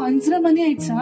அஞ்சரை மணி ஆயிடுச்சா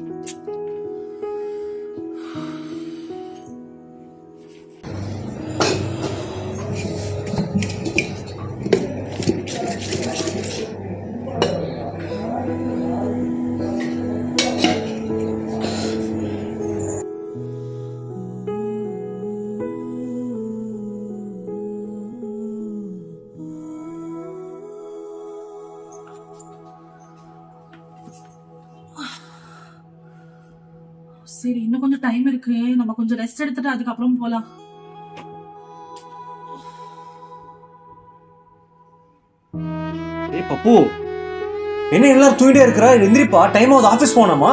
சரி இன்னும் கொஞ்சம் டைம் இருக்கு நம்ம கொஞ்சம் ரெஸ்ட் எடுத்துட்டு அதுக்கப்புறம் போலாம் ஏய் பப்பு என்ன எல்லாரும் தூங்கிட்டே இருக்கிற எந்திரிப்பா டைம் ஆகுது ஆபீஸ் போனோமா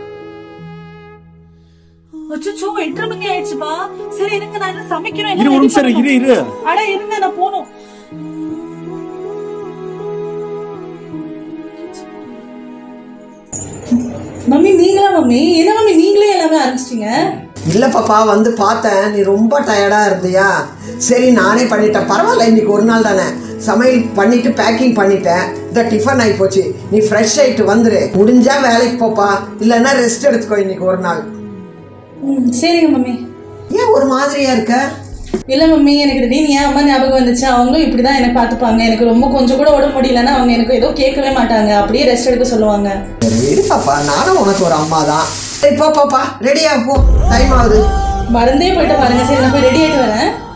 அச்சோ எட்டரை மணி ஆயிடுச்சுப்பா சரி இருங்க நான் என்ன சமைக்கிறேன் இரு என்ன ஒரு ready நிமிஷம் இரு, பண்ணணும். இரு இரு அட இருங்க நான் போகணும் மம்மி நீங்களா மம்மி என்ன மம்மி நீங்களே எல்லாமே ஆரம்பிச்சிட்டீங்க இல்லை பாப்பா வந்து பார்த்தேன் நீ ரொம்ப டயர்டாக இருந்தியா சரி நானே பண்ணிட்டேன் பரவாயில்ல இன்னைக்கு ஒரு நாள் தானே சமையல் பண்ணிட்டு பேக்கிங் பண்ணிட்டேன் இந்த டிஃபன் ஆகி போச்சு நீ ஃப்ரெஷ் ஆகிட்டு வந்துரு முடிஞ்சா வேலைக்கு போப்பா இல்லைன்னா ரெஸ்ட் எடுத்துக்கோ இன்னைக்கு ஒரு நாள் ம், சரிங்க மம்மி ஏன் ஒரு மாதிரியா இருக்க இல்ல மம்மி எனக்கு திடீர்னு ஏன் அம்மா ஞாபகம் வந்துச்சு அவங்களும் இப்படிதான் எனக்கு பார்த்துப்பாங்க எனக்கு ரொம்ப கொஞ்சம் கூட உடம்பு முடியலன்னா அவங்க எனக்கு ஏதோ கேட்கவே மாட்டாங்க அப்படியே ரெஸ்ட் எடுக்க சொல்லுவாங்க சரி இரு பாப்பா நானும் உனக்கு ஒரு அம்மா தான் சரி போ பாப்பா ரெடியா போ டைம் ஆகுது மறந்தே போயிட்டு பாருங்க சரி நான் போய் ரெடி ஆயிட்டு வரேன்